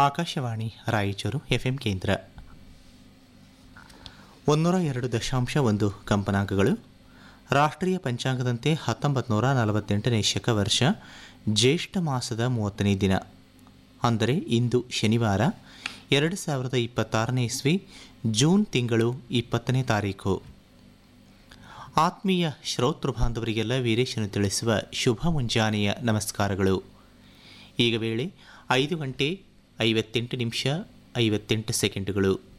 Akashvani Raichur FM ಕೇಂದ್ರ ಒಂದೂರ ಎರಡು ದಶಾಂಶ ಒಂದು ಕಂಪನಾಂಕಗಳು ರಾಷ್ಟ್ರೀಯ ಪಂಚಾಂಗದಂತೆ ಹತ್ತೊಂಬತ್ತು ನೂರ ನಲವತ್ತೆಂಟನೇ ಶಕವರ್ಷ ಜ್ಯೇಷ್ಠ ಮಾಸದ ಮೂವತ್ತನೇ ದಿನ ಅಂದರೆ ಇಂದು ಶನಿವಾರ ಎರಡು ಸಾವಿರದ ಇಪ್ಪತ್ತಾರನೇ ಇಸ್ವಿ ಜೂನ್ ತಿಂಗಳು ಇಪ್ಪತ್ತನೇ ತಾರೀಕು ಆತ್ಮೀಯ ಶ್ರೋತೃ ಬಾಂಧವರಿಗೆಲ್ಲ ವೀರೇಶನು ತಿಳಿಸುವ ಶುಭ ಮುಂಜಾನೆಯ ನಮಸ್ಕಾರಗಳು ಈಗ ವೇಳೆ ಐದು ಗಂಟೆ ಐವತ್ತೆಂಟು ನಿಮಿಷ ಐವತ್ತೆಂಟು ಸೆಕೆಂಡುಗಳು